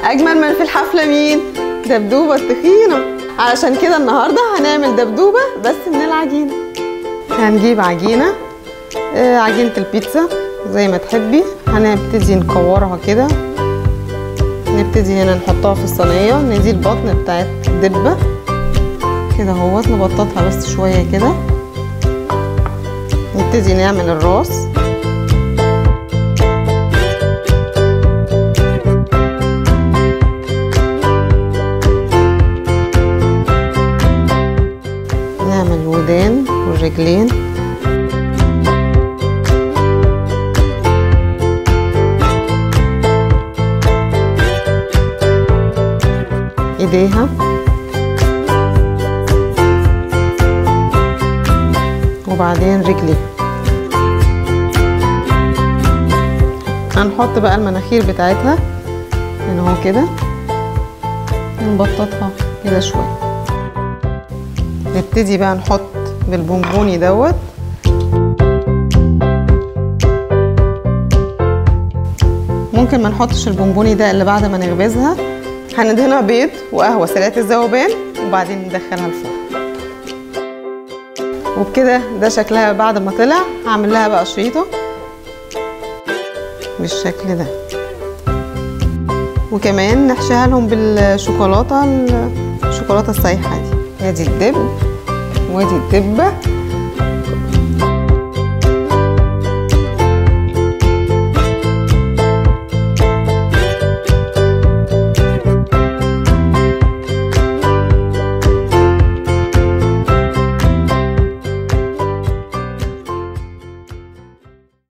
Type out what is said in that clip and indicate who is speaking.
Speaker 1: اجمل من في الحفله مين دبدوبه التخينه علشان كده النهارده هنعمل دبدوبه بس من العجينه هنجيب عجينه آه، عجينه البيتزا زي ما تحبي هنبتدي نكورها كده نبتدي هنا نحطها في الصينيه ندي البطن بتاعت الدبه كده اهوت نبططها بس شويه كده نبتدي نعمل الراس نعمل الودان والرجلين ايديها وبعدين رجلي هنحط بقى المناخير بتاعتها هنا اهو كده نبططها كده شويه نبتدي بقى نحط بالبونبوني دوت ممكن ما نحطش البونبوني ده الا بعد ما نخبزها هندهنها بيض وقهوه سريعه الذوبان وبعدين ندخلها الفرن وبكده ده شكلها بعد ما طلع هعمل لها بقى شريطه بالشكل ده وكمان نحشيها لهم بالشوكولاته الشوكولاته السايحه دي ادي الدب وادي الدبه